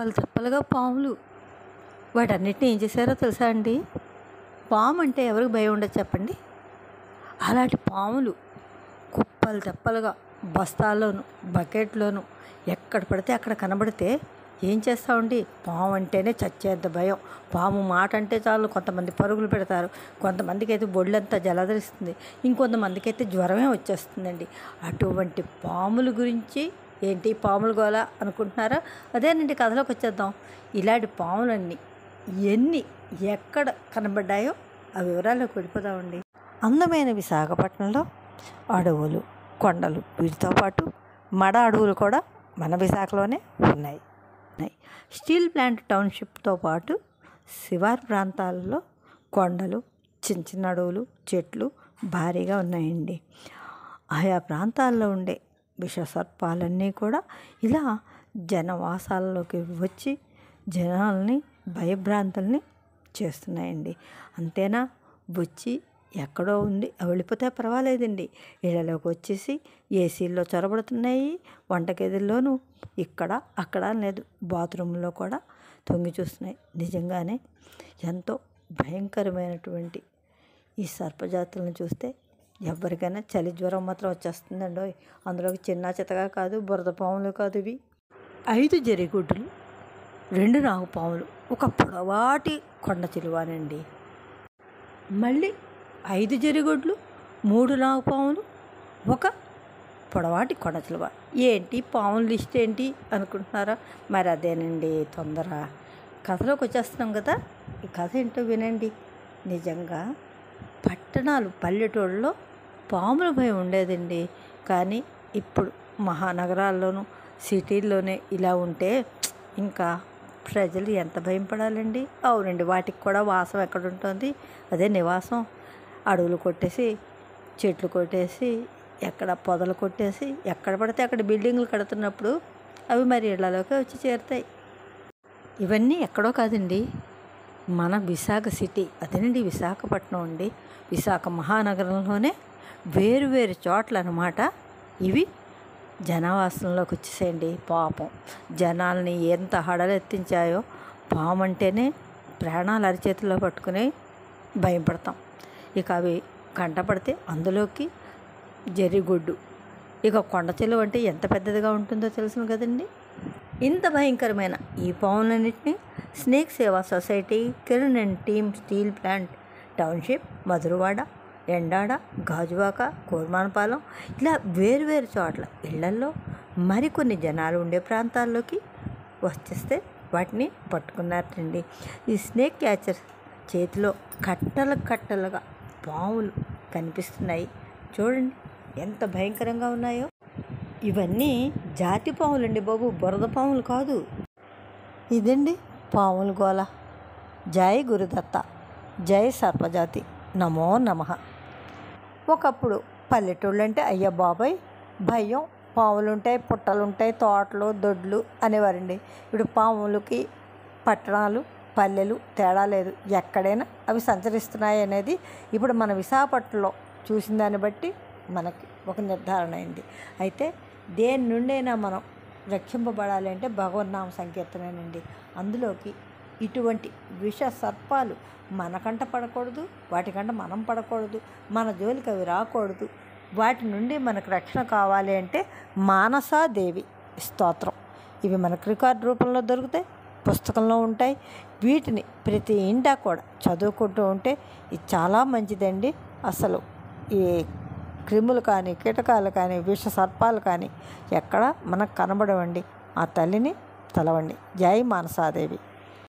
తెప్పలు తెప్పలుగా పాములు వాటన్నిటిని ఏం చేశారో తెలుసా అండి పాము అంటే ఎవరికి భయం ఉండదు చెప్పండి అలాంటి పాములు కుప్పలు తెప్పలుగా బస్తాల్లోను బకెట్లోను ఎక్కడ పడితే అక్కడ కనబడితే ఏం చేస్తామండి పాము అంటేనే చచ్చేంత భయం పాము మాట అంటే చాలు కొంతమంది పరుగులు పెడతారు కొంతమందికి అయితే బొళ్ళంతా జలధరిస్తుంది ఇంకొంతమందికి అయితే జ్వరమే వచ్చేస్తుందండి అటువంటి పాముల గురించి ఏంటి పాములు గోల అనుకుంటున్నారా అదేనండి కథలోకి వచ్చేద్దాం ఇలాంటి పాములన్నీ ఎన్ని ఎక్కడ కనబడ్డాయో ఆ వివరాల్లోకి వెళ్ళిపోదామండి అందమైన విశాఖపట్నంలో అడవులు కొండలు వీటితో పాటు మడ అడవులు కూడా మన విశాఖలోనే ఉన్నాయి ఉన్నాయి స్టీల్ ప్లాంట్ టౌన్షిప్తో పాటు శివారు ప్రాంతాలలో కొండలు చిన్న చిన్న అడవులు చెట్లు భారీగా ఉన్నాయండి ఆయా ప్రాంతాల్లో ఉండే విష సర్పాలన్నీ కూడా ఇలా జనవాసాలలోకి వచ్చి జనాల్ని భయభ్రాంతుల్ని చేస్తున్నాయండి అంతేనా వచ్చి ఎక్కడో ఉండి వెళ్ళిపోతే పర్వాలేదండి ఇళ్ళలోకి వచ్చేసి ఏసీల్లో చొరబడుతున్నాయి వంటగదిల్లోనూ ఇక్కడ అక్కడ లేదు బాత్రూంలో కూడా తొంగి చూస్తున్నాయి నిజంగానే ఎంతో భయంకరమైనటువంటి ఈ సర్పజాతులను చూస్తే ఎవరికైనా చలి జ్వరం మాత్రం వచ్చేస్తుందండి అందులోకి చిన్న చితగా కాదు బురద పాములు కాదు ఇవి ఐదు జరిగుడ్లు రెండు నాగుపాములు ఒక పొడవాటి కొండ చిలువానండి మళ్ళీ ఐదు జరిగొడ్లు మూడు నాగుపాములు ఒక పొడవాటి కొండ చిలువ ఏంటి పాముల లిస్ట్ ఏంటి అనుకుంటున్నారా మరి అదేనండి తొందర కథలోకి వచ్చేస్తున్నాం కదా ఈ కథ ఏంటో వినండి నిజంగా పట్టణాలు పల్లెటూళ్ళలో పాముల భయం ఉండేదండి కానీ ఇప్పుడు మహానగరాల్లోనూ సిటీల్లోనే ఇలా ఉంటే ఇంకా ప్రజలు ఎంత భయం పడాలండి అవునండి వాటికి కూడా వాసం ఎక్కడ ఉంటుంది అదే నివాసం అడవులు కొట్టేసి చెట్లు కొట్టేసి ఎక్కడ పొదలు కొట్టేసి ఎక్కడ పడితే అక్కడ బిల్డింగ్లు కడుతున్నప్పుడు అవి మరి ఇళ్లలోకి వచ్చి చేరుతాయి ఇవన్నీ ఎక్కడో కాదండి మన విశాఖ సిటీ అదేనండి విశాఖపట్నం అండి విశాఖ మహానగరంలోనే వేరు వేరు చోట్ల అనమాట ఇవి జనవాసంలోకి వచ్చేసేయండి పాపం జనాల్ని ఎంత హడలెత్తించాయో పాము అంటేనే ప్రాణాలు అరిచేతిలో పట్టుకుని భయం పడతాం ఇక అవి కంట పడితే అందులోకి జరిగొడ్డు ఇక కొండ చెలువ అంటే ఎంత పెద్దదిగా ఉంటుందో తెలుసును కదండి ఇంత భయంకరమైన ఈ పాములన్నింటినీ snake Seva society Kiran and team steel plant township Madhurawada Endada Gajuwaka Kormanapalem ఇలా వేరువేరు చోట్ల ఇళ్లల్లో మరికొన్ని జనాలు ఉండే ప్రాంతాల్లోకి వచ్చేస్తే వాటిని పట్టుకున్నారండి ఈ స్నేక్ క్యాచర్ చేతిలో కట్టలు కట్టలుగా పాములు కనిపిస్తున్నాయి చూడండి ఎంత భయంకరంగా ఉన్నాయో ఇవన్నీ జాతి పాములండి బాబు బురద పాములు కాదు ఇదండి పాముల గోల జై గురుదత్త జై సర్పజాతి నమో నమః ఒకప్పుడు పల్లెటూళ్ళు అంటే అయ్య బాబాయ్ భయం పాములు ఉంటాయి పుట్టలు ఉంటాయి తోటలు దొడ్లు అనేవారండి ఇప్పుడు పాములకి పట్టణాలు పల్లెలు తేడా లేదు ఎక్కడైనా అవి సంచరిస్తున్నాయి అనేది ఇప్పుడు మన విశాఖపట్నంలో చూసిన దాన్ని బట్టి మనకి ఒక నిర్ధారణ అయింది అయితే దేని నుండైనా మనం రక్షింపబడాలి అంటే భగవన్నామ సంకీర్తనేనండి అందులోకి ఇటువంటి విష సర్పాలు మనకంట పడకూడదు వాటికంట మనం పడకూడదు మన జోలికి అవి రాకూడదు వాటి నుండి మనకు రక్షణ కావాలి అంటే మానసాదేవి స్తోత్రం ఇవి మనకు రికార్డ్ రూపంలో దొరుకుతాయి పుస్తకంలో ఉంటాయి వీటిని ప్రతి ఇంటా కూడా చదువుకుంటూ ఉంటే ఇది చాలా మంచిదండి అసలు ఈ క్రిములు కానీ కీటకాలు కానీ విష సర్పాలు కానీ ఎక్కడ మనకు కనబడవండి ఆ తల్లిని తలవండి జై మానసాదేవి